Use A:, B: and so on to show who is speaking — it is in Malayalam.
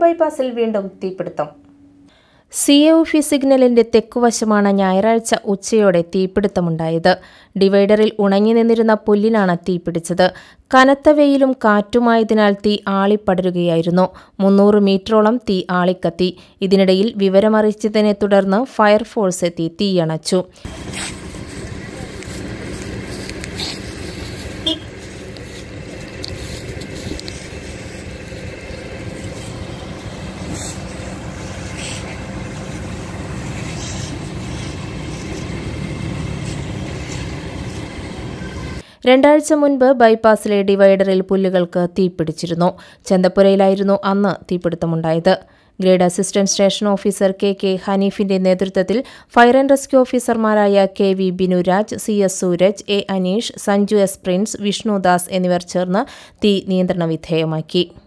A: ബൈപ്പാസിൽ വീണ്ടും തീപിടുത്തം സി എ ഒഫി സിഗ്നലിന്റെ തെക്കുവശമാണ് ഞായറാഴ്ച ഉച്ചയോടെ തീപിടുത്തമുണ്ടായത് ഡിവൈഡറിൽ ഉണങ്ങി നിന്നിരുന്ന പുല്ലിനാണ് തീപിടിച്ചത് കനത്ത വെയിലും കാറ്റുമായതിനാൽ തീ ആളിപ്പടരുകയായിരുന്നു മുന്നൂറ് മീറ്ററോളം തീ ആളിക്കത്തി ഇതിനിടയിൽ വിവരമറിയിച്ചതിനെ തുടർന്ന് ഫയർഫോഴ്സ് എത്തി തീയണച്ചു രണ്ടാഴ്ച മുൻപ് ബൈപ്പാസിലെ ഡിവൈഡറിൽ പുല്ലുകൾക്ക് തീപിടിച്ചിരുന്നു ചന്തപ്പുരയിലായിരുന്നു അന്ന് തീപിടുത്തമുണ്ടായത് grade assistant station officer K K ഹനീഫിന്റെ നേതൃത്വത്തിൽ ഫയർ ആൻഡ് റെസ്ക്യൂ ഓഫീസർമാരായ K V Binuraj C S Sooraj A Aneesh Sanju S Prince Vishnudas എന്നിവർ ചേർന്ന് തീ നിയന്ത്രണ വിധേയമാക്കി